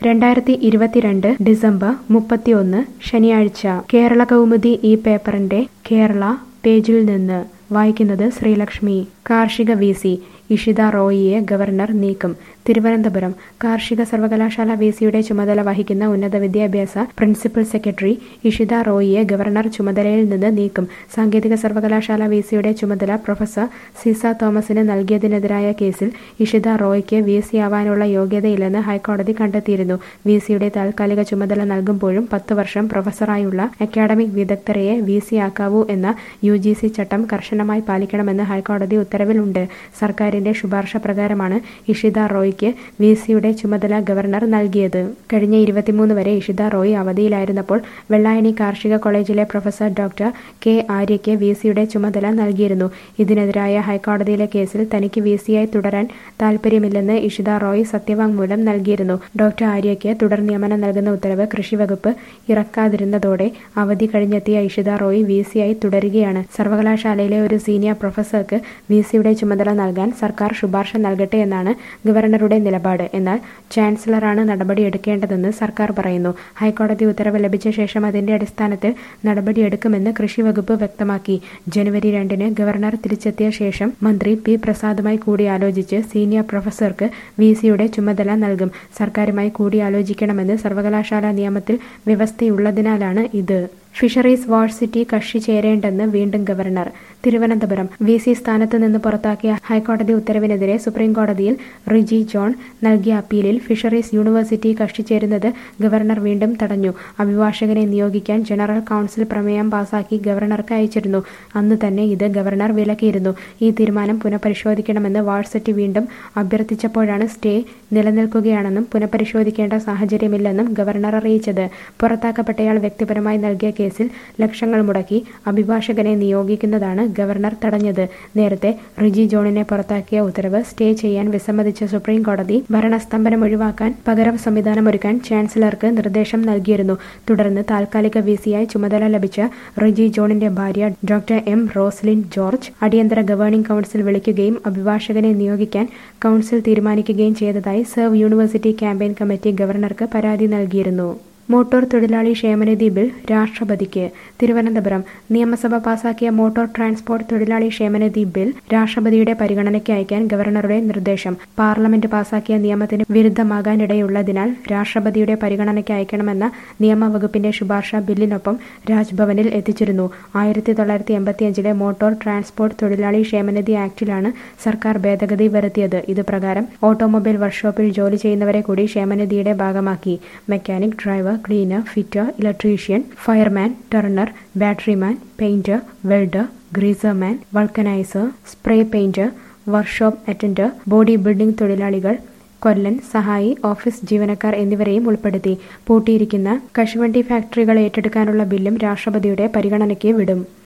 രണ്ടായിരത്തി ഇരുപത്തിരണ്ട് ഡിസംബർ മുപ്പത്തിയൊന്ന് ശനിയാഴ്ച കേരള കൗമുദി ഈ പേപ്പറിന്റെ കേരള പേജിൽ നിന്ന് വായിക്കുന്നത് ശ്രീലക്ഷ്മി കാർഷിക വി സി ഇഷിത റോയിയെ ഗവർണർ നീക്കും തിരുവനന്തപുരം കാർഷിക സർവകലാശാല വി സിയുടെ ചുമതല വഹിക്കുന്ന ഉന്നത വിദ്യാഭ്യാസ പ്രിൻസിപ്പൽ സെക്രട്ടറി ഇഷിത റോയിയെ ഗവർണർ ചുമതലയിൽ നിന്ന് നീക്കും സാങ്കേതിക സർവകലാശാല വി സിയുടെ ചുമതല പ്രൊഫസർ സിസ തോമസിന് നൽകിയതിനെതിരായ കേസിൽ ഇഷിത റോയ്ക്ക് വി സി ആവാനുള്ള യോഗ്യതയില്ലെന്ന് ഹൈക്കോടതി കണ്ടെത്തിയിരുന്നു വി സിയുടെ താൽക്കാലിക ചുമതല നൽകുമ്പോഴും പത്ത് വർഷം പ്രൊഫസറായുള്ള അക്കാഡമിക് വിദഗ്ധരെയെ വി സി ആക്കാവൂ എന്ന യു ജി സി ചട്ടം കർശനമായി പാലിക്കണമെന്ന് ഹൈക്കോടതി ഉത്തരവിലുണ്ട് സർക്കാരിന്റെ ശുപാർശ പ്രകാരമാണ് ഇഷിത റോയ്ക്ക് വി സിയുടെ ചുമതല ഗവർണർ നൽകിയത് കഴിഞ്ഞ ഇരുപത്തിമൂന്ന് വരെ ഇഷിത റോയ് അവധിയിലായിരുന്നപ്പോൾ വെള്ളായണി കാർഷിക കോളേജിലെ പ്രൊഫസർ ഡോക്ടർ കെ ആര്യയ്ക്ക് വി സിയുടെ ചുമതല നൽകിയിരുന്നു ഇതിനെതിരായ ഹൈക്കോടതിയിലെ കേസിൽ തനിക്ക് വി സിയായി തുടരാൻ താൽപ്പര്യമില്ലെന്ന് ഇഷിത റോയ് സത്യവാങ്മൂലം നൽകിയിരുന്നു ഡോക്ടർ ആര്യയ്ക്ക് തുടർ നിയമനം നൽകുന്ന ഉത്തരവ് കൃഷിവകുപ്പ് ഇറക്കാതിരുന്നതോടെ അവധി കഴിഞ്ഞെത്തിയ ഇഷിത റോയ് വി സിയായി തുടരുകയാണ് സർവകലാശാലയിലെ ഒരു സീനിയർ പ്രൊഫസർക്ക് വി സിയുടെ ചുമതല നൽകാൻ സർക്കാർ ശുപാർശ നൽകട്ടെ എന്നാണ് ഗവർണറുടെ നിലപാട് എന്നാൽ ചാൻസലറാണ് നടപടിയെടുക്കേണ്ടതെന്ന് സർക്കാർ പറയുന്നു ഹൈക്കോടതി ഉത്തരവ് ലഭിച്ച ശേഷം അതിന്റെ അടിസ്ഥാനത്തിൽ നടപടിയെടുക്കുമെന്ന് കൃഷിവകുപ്പ് വ്യക്തമാക്കി ജനുവരി രണ്ടിന് ഗവർണർ തിരിച്ചെത്തിയ ശേഷം മന്ത്രി പി പ്രസാദുമായി കൂടിയാലോചിച്ച് സീനിയർ പ്രൊഫസർക്ക് വി സിയുടെ ചുമതല നൽകും സർക്കാരുമായി കൂടിയാലോചിക്കണമെന്ന് സർവകലാശാല നിയമത്തിൽ വ്യവസ്ഥയുള്ളതിനാലാണ് ഇത് ഫിഷറീസ് വാഴ്സിറ്റി കക്ഷി ചേരേണ്ടെന്ന് വീണ്ടും ഗവർണർ തിരുവനന്തപുരം വി സി സ്ഥാനത്ത് നിന്ന് പുറത്താക്കിയ ഹൈക്കോടതി ഉത്തരവിനെതിരെ സുപ്രീംകോടതിയിൽ റിജി ജോൺ നൽകിയ അപ്പീലിൽ ഫിഷറീസ് യൂണിവേഴ്സിറ്റി കക്ഷി ചേരുന്നത് ഗവർണർ വീണ്ടും തടഞ്ഞു അഭിഭാഷകനെ നിയോഗിക്കാൻ ജനറൽ കൗൺസിൽ പ്രമേയം പാസാക്കി ഗവർണർക്ക് അയച്ചിരുന്നു അന്ന് തന്നെ ഇത് ഗവർണർ വിലക്കിയിരുന്നു ഈ തീരുമാനം പുനഃപരിശോധിക്കണമെന്ന് വാഴ്സറ്റി വീണ്ടും അഭ്യർത്ഥിച്ചപ്പോഴാണ് സ്റ്റേ നിലനിൽക്കുകയാണെന്നും പുനഃപരിശോധിക്കേണ്ട സാഹചര്യമില്ലെന്നും ഗവർണർ അറിയിച്ചത് പുറത്താക്കപ്പെട്ടയാൾ വ്യക്തിപരമായി നൽകിയ കേസിൽ ലക്ഷങ്ങൾ മുടക്കി അഭിഭാഷകനെ നിയോഗിക്കുന്നതാണ് ഗവർണർ തടഞ്ഞത് നേരത്തെ റിജി ജോണിനെ പുറത്താക്കിയ ഉത്തരവ് സ്റ്റേ ചെയ്യാൻ വിസമ്മതിച്ച സുപ്രീം കോടതി ഭരണസ്തംഭനം ഒഴിവാക്കാൻ പകരം സംവിധാനമൊരുക്കാൻ ചാൻസലർക്ക് നിർദ്ദേശം നൽകിയിരുന്നു തുടർന്ന് താൽക്കാലിക വി സിയായി ചുമതല ലഭിച്ച റിജി ജോണിന്റെ ഭാര്യ ഡോക്ടർ എം റോസ്ലിൻ ജോർജ് അടിയന്തര ഗവേണിംഗ് കൗൺസിൽ വിളിക്കുകയും അഭിഭാഷകനെ നിയോഗിക്കാൻ കൗൺസിൽ തീരുമാനിക്കുകയും ചെയ്തതായി സെർവ് യൂണിവേഴ്സിറ്റി ക്യാമ്പയിൻ കമ്മിറ്റി ഗവർണർക്ക് പരാതി നൽകിയിരുന്നു മോട്ടോർ തൊഴിലാളി ക്ഷേമനിധി ബിൽ രാഷ്ട്രപതിക്ക് തിരുവനന്തപുരം നിയമസഭ പാസാക്കിയ മോട്ടോർ ട്രാൻസ്പോർട്ട് തൊഴിലാളി ക്ഷേമനിധി ബിൽ രാഷ്ട്രപതിയുടെ പരിഗണനയ്ക്ക് അയക്കാൻ ഗവർണറുടെ നിർദ്ദേശം പാർലമെന്റ് പാസാക്കിയ നിയമത്തിന് വിരുദ്ധമാകാനിടയുള്ളതിനാൽ രാഷ്ട്രപതിയുടെ പരിഗണനയ്ക്ക് അയക്കണമെന്ന നിയമവകുപ്പിന്റെ ശുപാർശ ബില്ലിനൊപ്പം രാജ്ഭവനിൽ എത്തിച്ചിരുന്നു ആയിരത്തി തൊള്ളായിരത്തി എൺപത്തിയഞ്ചിലെ മോട്ടോർ ട്രാൻസ്പോർട്ട് തൊഴിലാളി ക്ഷേമനിധി ആക്ടിലാണ് സർക്കാർ ഭേദഗതി വരുത്തിയത് ഇത് പ്രകാരം ഓട്ടോമൊബൈൽ വർക്ക്ഷോപ്പിൽ ജോലി ചെയ്യുന്നവരെ കൂടി ക്ഷേമനിധിയുടെ ഭാഗമാക്കി mechanic driver cleaner fitter electrician fireman turner batteryman painter welder greaserman vulcaniser spray painter workshop attender body building തൊഴിലാളികൾ കൊല്ലൻ സഹായി ഓഫീസ് ജീവനക്കാർ എന്നിവരെയും ഉൾപ്പെടുത്തി പൂട്ടിയിരിക്കുന്ന കശുവണ്ടി ഫാക്ടറികൾ ഏറ്റെടുക്കാനുള്ള ബില്ലും രാഷ്ട്രപതിയുടെ പരിഗണനയ്ക്ക് വിടും